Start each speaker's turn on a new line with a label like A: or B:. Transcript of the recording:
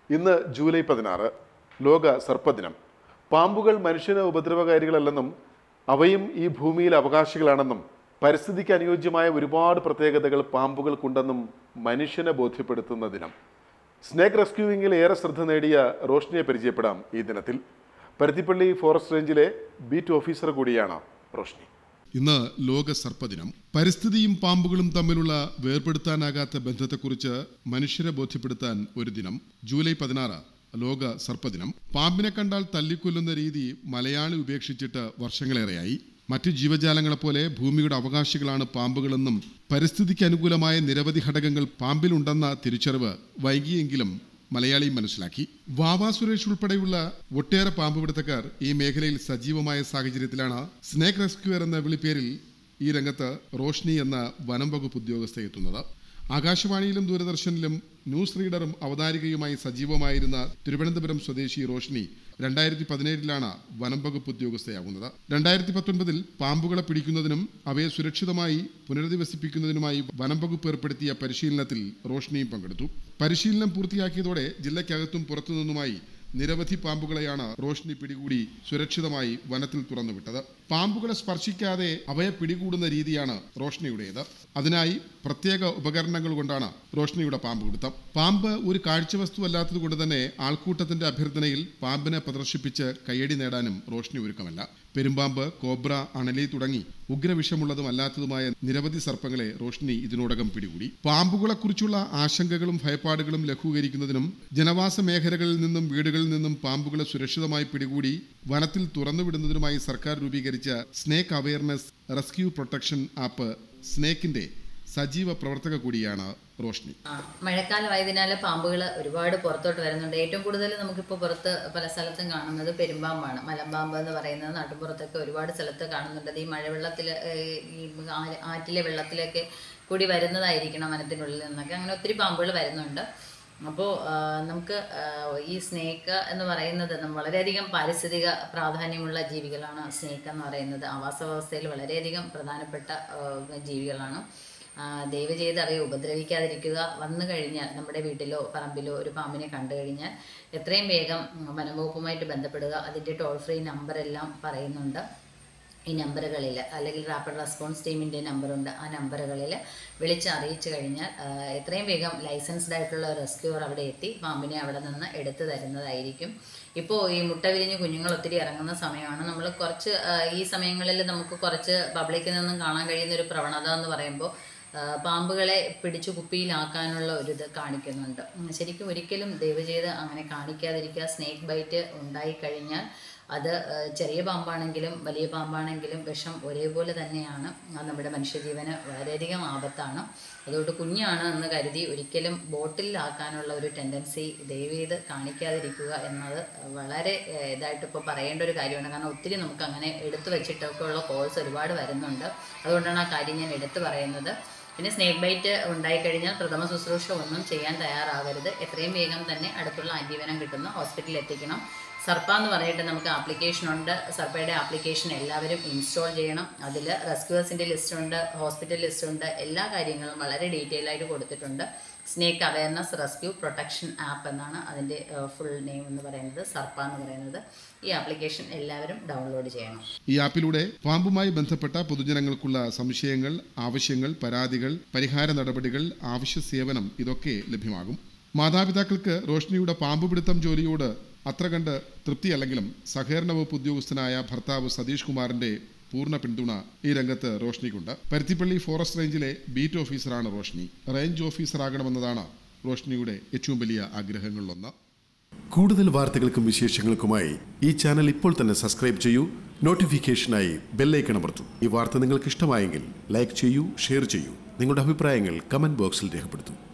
A: ഇന്ന് ജൂലൈ പതിനാറ് ലോക സർപ്പദിനം പാമ്പുകൾ മനുഷ്യന് ഉപദ്രവകാരികളല്ലെന്നും അവയും ഈ ഭൂമിയിൽ അവകാശികളാണെന്നും പരിസ്ഥിതിക്ക് അനുയോജ്യമായ ഒരുപാട് പ്രത്യേകതകൾ പാമ്പുകൾക്കുണ്ടെന്നും മനുഷ്യനെ ബോധ്യപ്പെടുത്തുന്ന ദിനം സ്നേക്ക് റെസ്ക്യൂവിംഗിൽ ഏറെ ശ്രദ്ധ നേടിയ റോഷ്നിയെ പരിചയപ്പെടാം ഈ ദിനത്തിൽ പരുത്തിപ്പള്ളി ഫോറസ്റ്റ് റേഞ്ചിലെ ബീറ്റ് ഓഫീസർ കൂടിയാണ് റോഷ്നി
B: ഇന്ന് ലോക സർപ്പദിനം പരിസ്ഥിതിയും പാമ്പുകളും തമ്മിലുള്ള വേർപെടുത്താനാകാത്ത ബന്ധത്തെക്കുറിച്ച് മനുഷ്യരെ ബോധ്യപ്പെടുത്താൻ ഒരു ദിനം ജൂലൈ പതിനാറ് ലോക സർപ്പദിനം പാമ്പിനെ കണ്ടാൽ തല്ലിക്കൊല്ലുന്ന രീതി മലയാളി ഉപേക്ഷിച്ചിട്ട് വർഷങ്ങളേറെയായി മറ്റു ജീവജാലങ്ങളെപ്പോലെ ഭൂമിയുടെ അവകാശികളാണ് പാമ്പുകളെന്നും പരിസ്ഥിതിക്ക് അനുകൂലമായ നിരവധി ഘടകങ്ങൾ പാമ്പിലുണ്ടെന്ന തിരിച്ചറിവ് വൈകിയെങ്കിലും മലയാളി മനസ്സിലാക്കി വാവാ സുരേഷ് ഉൾപ്പെടെയുള്ള ഒട്ടേറെ പാമ്പുപിടുത്തക്കാർ ഈ മേഖലയിൽ സജീവമായ സാഹചര്യത്തിലാണ് സ്നേക്ക് റെസ്ക്യൂർ എന്ന വിളിപ്പേരിൽ ഈ രംഗത്ത് റോഷ്നി എന്ന വനം വകുപ്പ് ഉദ്യോഗസ്ഥ എത്തുന്നത് ആകാശവാണിയിലും ദൂരദർശനിലും ന്യൂസ് റീഡറും അവതാരികയുമായി സജീവമായിരുന്ന തിരുവനന്തപുരം സ്വദേശി റോഷ്നി രണ്ടായിരത്തി പതിനേഴിലാണ് വനം വകുപ്പ് ഉദ്യോഗസ്ഥയാകുന്നത് രണ്ടായിരത്തി പത്തൊൻപതിൽ പാമ്പുകളെ പിടിക്കുന്നതിനും അവയെ സുരക്ഷിതമായി പുനരധിവസിപ്പിക്കുന്നതിനുമായി വനം വകുപ്പ് ഏർപ്പെടുത്തിയ പരിശീലനത്തിൽ റോഷ്നിയും പങ്കെടുത്തു പരിശീലനം പൂർത്തിയാക്കിയതോടെ ജില്ലയ്ക്കകത്തും പുറത്തുനിന്നുമായി നിരവധി പാമ്പുകളെയാണ് റോഷ്നി പിടികൂടി സുരക്ഷിതമായി വനത്തിൽ തുറന്നുവിട്ടത് പാമ്പുകളെ സ്പർശിക്കാതെ അവയെ പിടികൂടുന്ന രീതിയാണ് റോഷ്നിയുടേത് അതിനായി പ്രത്യേക ഉപകരണങ്ങൾ കൊണ്ടാണ് റോഷ്നിയുടെ പാമ്പ് പിടുത്തം പാമ്പ് ഒരു കാഴ്ചവസ്തു അല്ലാത്തത് കൊണ്ട് തന്നെ ആൾക്കൂട്ടത്തിന്റെ അഭ്യർത്ഥനയിൽ പാമ്പിനെ പ്രദർശിപ്പിച്ച് കയ്യടി നേടാനും റോഷ്നി ഒരുക്കമല്ല പെരുമ്പാമ്പ് കോബ്ര അണലി തുടങ്ങി ഉഗ്രവിഷമുള്ളതും അല്ലാത്തതുമായ നിരവധി സർപ്പങ്ങളെ റോഷ്നി ഇതിനോടകം പിടികൂടി പാമ്പുകളെക്കുറിച്ചുള്ള ആശങ്കകളും ഭയപ്പാടുകളും ലഘൂകരിക്കുന്നതിനും ജനവാസ മേഖലകളിൽ നിന്നും വീടുകളിൽ നിന്നും പാമ്പുകളെ സുരക്ഷിതമായി പിടികൂടി വനത്തിൽ തുറന്നുവിടുന്നതിനുമായി സർക്കാർ രൂപീകരിച്ച snake awareness rescue protection app സ്നേക്കിന്റെ സജീവ പ്രവർത്തക കൂടിയാണ് റോഷ്നി
C: ആ, മഴക്കാലമായതിനാൽ പാമ്പുകൾ ഒരുപാട് പുറത്തോട്ട് വരുന്നുണ്ട് ഏറ്റവും കൂടുതൽ നമുക്കിപ്പോൾ പുറത്ത് പല സ്ഥലത്തും കാണുന്നത് പെരുമ്പാമ്പാണ് മലമ്പാമ്പ് എന്ന് പറയുന്നത് നാട്ടുപുറത്തൊക്കെ ഒരുപാട് സ്ഥലത്ത് കാണുന്നുണ്ട് അത് ഈ മഴവെള്ളത്തിൽ ഈ ആ- ആറ്റിലെ വെള്ളത്തിലൊക്കെ കൂടി വരുന്നതായിരിക്കണം വനത്തിനുള്ളിൽ നിന്നൊക്കെ അങ്ങനെ ഒത്തിരി പാമ്പുകൾ വരുന്നുണ്ട് അപ്പോൾ നമുക്ക് ആ, ഈ സ്നേക്ക് എന്ന് പറയുന്നത് നം- വളരെയധികം പാരിസ്ഥിതിക പ്രാധാന്യമുള്ള ജീവികളാണ് സ്നേക്ക് എന്ന് പറയുന്നത് ആവാസ വ്യവസ്ഥയിൽ വളരെയധികം പ്രധാനപ്പെട്ട ആ, ജീവികളാണ് ആ, ദയവ് ചെയ്ത് അവയെ ഉപദ്രവിക്കാതിരിക്കുക വന്നു കഴിഞ്ഞാൽ നമ്മുടെ വീട്ടിലോ പറമ്പിലോ ഒരു പാമ്പിനെ കണ്ടു കഴിഞ്ഞാൽ എത്രയും വേഗം ഉം, വനംവകുപ്പുമായിട്ട് ബന്ധപ്പെടുക അതിൻ്റെ ടോൾ ഫ്രീ നമ്പർ എല്ലാം പറയുന്നുണ്ട് ഈ നമ്പറുകളിൽ അല്ലെങ്കിൽ റാപ്പിഡ് റെസ്പോൺസ് ടീമിൻ്റെ നമ്പറുണ്ട് ആ നമ്പറുകളിൽ വിളിച്ച് അറിയിച്ചു കഴിഞ്ഞാൽ ആ, എത്രയും വേഗം ലൈസൻസ്ഡ് ആയിട്ടുള്ള റെസ്ക്യൂർ അവിടെ എത്തി പാമ്പിനെ അവിടെ നിന്ന് എടുത്തു തരുന്നതായിരിക്കും ഇപ്പോൾ ഈ മുട്ട വിരിഞ്ഞ് കുഞ്ഞുങ്ങൾ ഒത്തിരി ഇറങ്ങുന്ന സമയമാണ് നമ്മൾ കുറച്ച് ആ, ഈ സമയങ്ങളിൽ നമുക്ക് കുറച്ച് പബ്ലിക്കിൽ നിന്നും കാണാൻ കഴിയുന്ന ഒരു പ്രവണത എന്ന് പറയുമ്പോൾ ആ, പാമ്പുകളെ പിടിച്ചു കുപ്പിയിലാക്കാനുള്ള ഒരു ഇത് കാണിക്കുന്നുണ്ട് ഉം, ശരിക്കും ഒരിക്കലും ദയവ് ചെയ്ത് അങ്ങനെ കാണിക്കാതിരിക്കുക സ്നേക്ക് ബൈറ്റ് ഉണ്ടായിക്കഴിഞ്ഞാൽ അത് ആ, ചെറിയ പാമ്പാണെങ്കിലും വലിയ പാമ്പാണെങ്കിലും വിഷം ഒരേപോലെ തന്നെയാണ് അത് നമ്മുടെ മനുഷ്യജീവന് വളരെയധികം ആപത്താണ് അതുകൊണ്ട് കുഞ്ഞാണ് എന്ന് കരുതി ഒരിക്കലും ബോട്ടിലാക്കാനുള്ള ഒരു ടെൻഡൻസി ദയവ് ചെയ്ത് കാണിക്കാതിരിക്കുക എന്നത് വളരെ ആ, ഇതായിട്ട് ഇപ്പോൾ പറയേണ്ട ഒരു കാര്യമാണ് കാരണം ഒത്തിരി നമുക്ക് അങ്ങനെ എടുത്തു വെച്ചിട്ടൊക്കെ ഉള്ള കോൾസ് ഒരുപാട് വരുന്നുണ്ട് അതുകൊണ്ടാണ് ആ കാര്യം ഞാൻ എടുത്തു പറയുന്നത് പിന്നെ സ്നേക്ക് ബൈറ്റ് ഉണ്ടായിക്കഴിഞ്ഞാൽ പ്രഥമ ശുശ്രൂഷ ഒന്നും ചെയ്യാൻ തയ്യാറാവരുത് എത്രയും വേഗം തന്നെ അടുത്തുള്ള ആൻറ്റിവനം കിട്ടുന്ന ഹോസ്പിറ്റലിൽ എത്തിക്കണം സർപ്പ എന്ന് പറഞ്ഞിട്ട് നമുക്ക് ആപ്ലിക്കേഷൻ ഉണ്ട് സർപ്പയുടെ ആപ്ലിക്കേഷൻ എല്ലാവരും ഇൻസ്റ്റാൾ ചെയ്യണം അതിൽ റെസ്ക്യൂവേഴ്സിൻ്റെ ലിസ്റ്റ് ഉണ്ട് ഹോസ്പിറ്റൽ ലിസ്റ്റ് ഉണ്ട് എല്ലാ കാര്യങ്ങളും വളരെ ഡീറ്റെയിൽ ആയിട്ട് കൊടുത്തിട്ടുണ്ട് snake awareness rescue protection app എന്നാണ് അതിൻ്റെ ഫുൾ നെയിം എന്ന് പറയുന്നത് സർപ്പ എന്ന് പറയുന്നത് ഈ ആപ്ലിക്കേഷൻ എല്ലാവരും ഡൗൺലോഡ് ചെയ്യണം
B: ഈ ആപ്പിലൂടെ പാമ്പുമായി ബന്ധപ്പെട്ട പൊതുജനങ്ങൾക്കുള്ള സംശയങ്ങൾ ആവശ്യങ്ങൾ പരാതികൾ പരിഹാര നടപടികൾ ആവശ്യ സേവനം ഇതൊക്കെ ലഭ്യമാകും മാതാപിതാക്കൾക്ക് റോഷ്നിയുടെ പാമ്പുപിടുത്തം ജോലിയോട് അത്ര കണ്ട് തൃപ്തിയല്ലെങ്കിലും സഹകരണ വകുപ്പ് ഉദ്യോഗസ്ഥനായ ഭർത്താവ് സതീഷ് കുമാറിന്റെ പൂർണ്ണ പിന്തുണ ഈ രംഗത്ത് റോഷ്നിക്കുണ്ട് പരുത്തിപ്പള്ളി ഫോറസ്റ്റ് റേഞ്ചിലെ ബീറ്റ് ഓഫീസറാണ് റോഷ്നി റേഞ്ച് ഓഫീസറാകണമെന്നതാണ് റോഷ്നിയുടെ ഏറ്റവും വലിയ ആഗ്രഹങ്ങളിലൊന്ന്
D: കൂടുതൽ വാർത്തകൾക്കും വിശേഷങ്ങൾക്കുമായി ഈ ചാനൽ ഇപ്പോൾ തന്നെ സബ്സ്ക്രൈബ് ചെയ്യൂ നോട്ടിഫിക്കേഷനായി ബെല്ലൈക്കൺ അമർത്തൂ ഈ വാർത്ത നിങ്ങൾക്ക് ഇഷ്ടമായെങ്കിൽ ലൈക്ക് ചെയ്യൂ ഷെയർ ചെയ്യൂ നിങ്ങളുടെ അഭിപ്രായങ്ങൾ കമന്റ് ബോക്സിൽ രേഖപ്പെടുത്തൂ